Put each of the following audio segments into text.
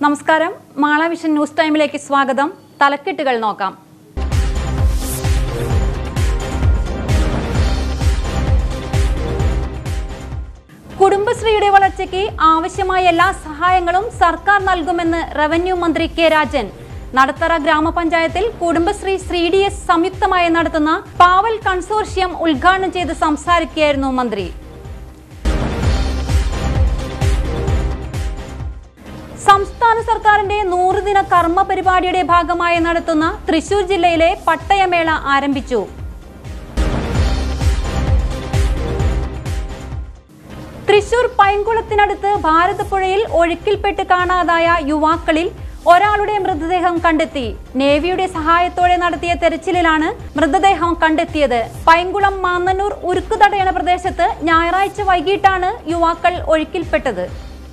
നമസ്കാരം മാളവിഷൻ ന്യൂസ് ടൈമിലേക്ക് സ്വാഗതം തലക്കെട്ടുകൾ നോക്കാം കുടുംബശ്രീയുടെ വളർച്ചയ്ക്ക് ആവശ്യമായ എല്ലാ സഹായങ്ങളും സർക്കാർ നൽകുമെന്ന് റവന്യൂ മന്ത്രി കെ രാജൻ നടത്തറ ഗ്രാമപഞ്ചായത്തിൽ കുടുംബശ്രീ ശ്രീ ഡി എസ് സംയുക്തമായി നടത്തുന്ന പാവൽ കൺസോർഷ്യം ഉദ്ഘാടനം ചെയ്ത് സംസാരിക്കുകയായിരുന്നു മന്ത്രി സംസ്ഥാന സർക്കാരിന്റെ നൂറുദിന കർമ്മ പരിപാടിയുടെ ഭാഗമായി നടത്തുന്ന തൃശൂർ ജില്ലയിലെ പട്ടയമേള ആരംഭിച്ചു തൃശൂർ പൈൻകുളത്തിനടുത്ത് ഭാരതപ്പുഴയിൽ ഒഴുക്കിൽപ്പെട്ട് കാണാതായ യുവാക്കളിൽ ഒരാളുടെ മൃതദേഹം കണ്ടെത്തി നേവിയുടെ സഹായത്തോടെ നടത്തിയ തെരച്ചിലിലാണ് മൃതദേഹം കണ്ടെത്തിയത് പൈൻകുളം മാന്നന്നൂർ ഉരുക്കുതടയണ പ്രദേശത്ത് ഞായറാഴ്ച വൈകിട്ടാണ് യുവാക്കൾ ഒഴുക്കിൽപ്പെട്ടത്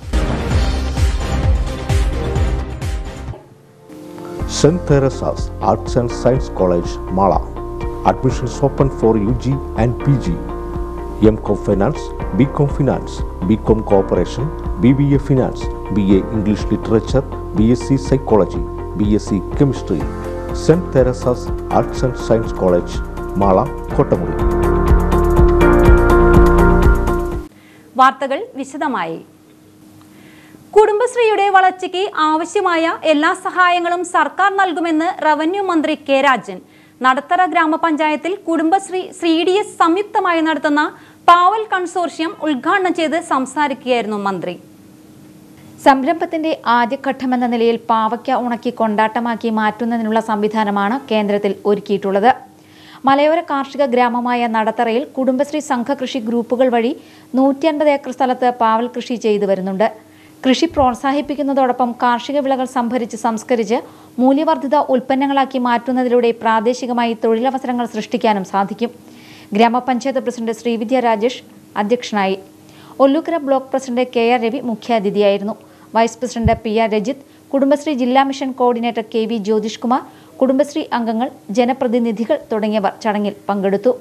St. Teresa's Arts and Science College, Mala. Admissions open for UG and PG. MCom Finance, BCom Finance, BCom Cooperation, BBA Finance, BA English Literature, BSc Psychology, BSc Chemistry. St. Teresa's Arts and Science College, Mala, Kotamuri. വാർത്തകൾ വിശദമായി കുടുംബശ്രീയുടെ വളർച്ചയ്ക്ക് ആവശ്യമായ എല്ലാ സഹായങ്ങളും സർക്കാർ നൽകുമെന്ന് revenue മന്ത്രി കെ രാജൻ നടത്തറ ഗ്രാമപഞ്ചായത്തിൽ കുടുംബശ്രീ സി ഡി എസ് സംയുക്തമായി നടത്തുന്ന പാവൽ കൺസോർഷ്യം ഉദ്ഘാടനം ചെയ്ത് സംസാരിക്കുകയായിരുന്നു മന്ത്രി സംരംഭത്തിന്റെ ആദ്യഘട്ടമെന്ന നിലയിൽ പാവയ്ക്ക ഉണക്കി കൊണ്ടാട്ടമാക്കി മാറ്റുന്നതിനുള്ള സംവിധാനമാണ് കേന്ദ്രത്തിൽ ഒരുക്കിയിട്ടുള്ളത് മലയോര കാർഷിക ഗ്രാമമായ നടത്തറയിൽ കുടുംബശ്രീ സംഘകൃഷി ഗ്രൂപ്പുകൾ വഴി നൂറ്റി അൻപത് ഏക്കർ സ്ഥലത്ത് പാവൽ കൃഷി ചെയ്തു വരുന്നുണ്ട് കൃഷി പ്രോത്സാഹിപ്പിക്കുന്നതോടൊപ്പം കാർഷിക വിളകൾ സംഭരിച്ച് സംസ്കരിച്ച് മൂല്യവർദ്ധിത ഉൽപ്പന്നങ്ങളാക്കി മാറ്റുന്നതിലൂടെ പ്രാദേശികമായി തൊഴിലവസരങ്ങൾ സൃഷ്ടിക്കാനും സാധിക്കും ഗ്രാമപഞ്ചായത്ത് പ്രസിഡന്റ് ശ്രീവിദ്യ രാജേഷ് അധ്യക്ഷനായി Ollukkara block president K R Ravi മുഖ്യാതിഥിയായിരുന്നു vice president P R Rajith Kudumbashree ജില്ലാ mission coordinator K V Jyothish Kumar Kudumbashree അംഗങ്ങൾ ജനപ്രതിനിധികൾ തുടങ്ങിയവർ ചടങ്ങിൽ പങ്കെടുത്തു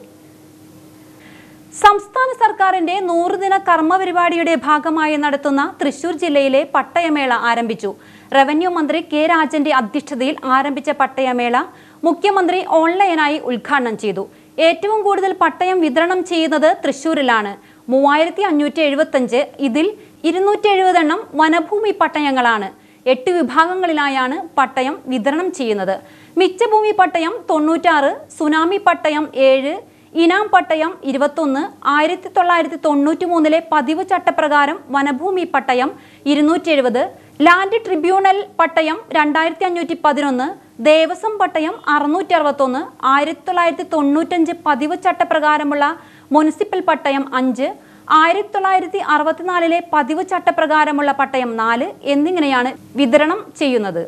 സംസ്ഥാന സർക്കാരിന്റെ നൂറുദിന കർമ്മ പരിപാടിയുടെ ഭാഗമായി നടത്തുന്ന തൃശൂർ ജില്ലയിലെ പട്ടയമേള ആരംഭിച്ചു റവന്യൂ മന്ത്രി കെ രാജന്റെ അധ്യക്ഷതയിൽ ആരംഭിച്ച പട്ടയമേള മുഖ്യമന്ത്രി ഓൺലൈനായി ഉദ്ഘാടനം ചെയ്തു ഏറ്റവും കൂടുതൽ പട്ടയം വിതരണം ചെയ്യുന്നത് തൃശൂരിലാണ് മൂവായിരത്തി അഞ്ഞൂറ്റി എഴുപത്തഞ്ച് ഇതിൽ ഇരുന്നൂറ്റി എഴുപതെണ്ണം വനഭൂമി പട്ടയങ്ങളാണ് എട്ട് വിഭാഗങ്ങളിലായാണ് പട്ടയം വിതരണം ചെയ്യുന്നത് മിച്ചഭൂമി പട്ടയം തൊണ്ണൂറ്റാറ് സുനാമി പട്ടയം ഏഴ് ഇനാം പട്ടയം ഇരുപത്തൊന്ന് ആയിരത്തി തൊള്ളായിരത്തി തൊണ്ണൂറ്റി മൂന്നിലെ പതിവ് ചട്ടപ്രകാരം വനഭൂമി പട്ടയം ഇരുന്നൂറ്റി എഴുപത് ലാൻഡ് ട്രിബ്യൂണൽ പട്ടയം രണ്ടായിരത്തി അഞ്ഞൂറ്റി പതിനൊന്ന് ദേവസ്വം പട്ടയം അറുന്നൂറ്റി അറുപത്തൊന്ന് ആയിരത്തി തൊള്ളായിരത്തി തൊണ്ണൂറ്റഞ്ച് പതിവ് ചട്ടപ്രകാരമുള്ള മുനിസിപ്പൽ പട്ടയം അഞ്ച് ആയിരത്തി തൊള്ളായിരത്തി അറുപത്തിനാലിലെ പതിവ് ചട്ടപ്രകാരമുള്ള പട്ടയം നാല് എന്നിങ്ങനെയാണ് വിതരണം ചെയ്യുന്നത്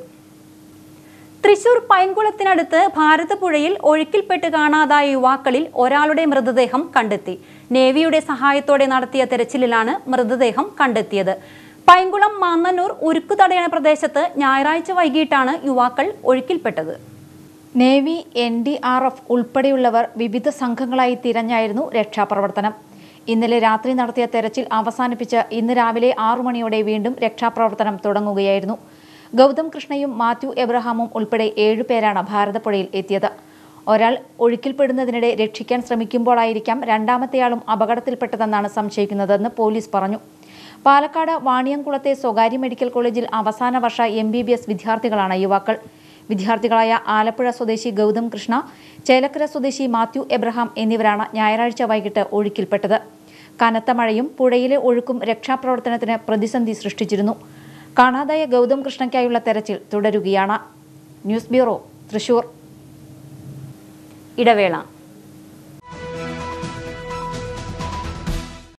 തൃശൂർ പൈൻകുളത്തിനടുത്ത് ഭാരതപ്പുഴയിൽ ഒഴുക്കിൽപ്പെട്ട് കാണാതായ യുവാക്കളിൽ ഒരാളുടെ മൃതദേഹം കണ്ടെത്തി നേവിയുടെ സഹായത്തോടെ നടത്തിയ തെരച്ചിലിലാണ് മൃതദേഹം കണ്ടെത്തിയത് പൈൻകുളം മാന്നന്നൂർ ഉരുക്കുതടയണ പ്രദേശത്ത് ഞായറാഴ്ച വൈകിട്ടാണ് യുവാക്കൾ ഒഴുക്കിൽപ്പെട്ടത് navy N D R F ഉൾപ്പെടെയുള്ളവർ വിവിധ സംഘങ്ങളായി തിരഞ്ഞായിരുന്നു രക്ഷാപ്രവർത്തനം ഇന്നലെ രാത്രി നടത്തിയ തെരച്ചിൽ അവസാനിപ്പിച്ച് ഇന്ന് രാവിലെ ആറു മണിയോടെ വീണ്ടും രക്ഷാപ്രവർത്തനം തുടങ്ങുകയായിരുന്നു ഗൗതം കൃഷ്ണയും മാത്യു എബ്രഹാമും ഉൾപ്പെടെ ഏഴുപേരാണ് ഭാരതപ്പുഴയിൽ എത്തിയത് ഒരാൾ ഒഴുക്കിൽപ്പെടുന്നതിനിടെ രക്ഷിക്കാൻ ശ്രമിക്കുമ്പോഴായിരിക്കാം രണ്ടാമത്തെയാളും അപകടത്തിൽപ്പെട്ടതെന്നാണ് സംശയിക്കുന്നതെന്ന് പോലീസ് പറഞ്ഞു പാലക്കാട് വാണിയംകുളത്തെ സ്വകാര്യ മെഡിക്കൽ കോളേജിൽ അവസാന വർഷ എം ബി ബി എസ് വിദ്യാർത്ഥികളാണ് യുവാക്കൾ വിദ്യാർത്ഥികളായ ആലപ്പുഴ സ്വദേശി ഗൗതം കൃഷ്ണ ചേലക്കര സ്വദേശി മാത്യു എബ്രഹാം എന്നിവരാണ് ഞായറാഴ്ച വൈകിട്ട് ഒഴുക്കിൽപ്പെട്ടത് കനത്ത മഴയും പുഴയിലെ ഒഴുക്കും രക്ഷാപ്രവർത്തനത്തിന് പ്രതിസന്ധി സൃഷ്ടിച്ചിരുന്നു കാണാതായ ഗൗതം കൃഷ്ണയ്ക്കായുള്ള തെരച്ചിൽ തുടരുകയാണ് ന്യൂസ് ബ്യൂറോ തൃശൂർ ഇടവേള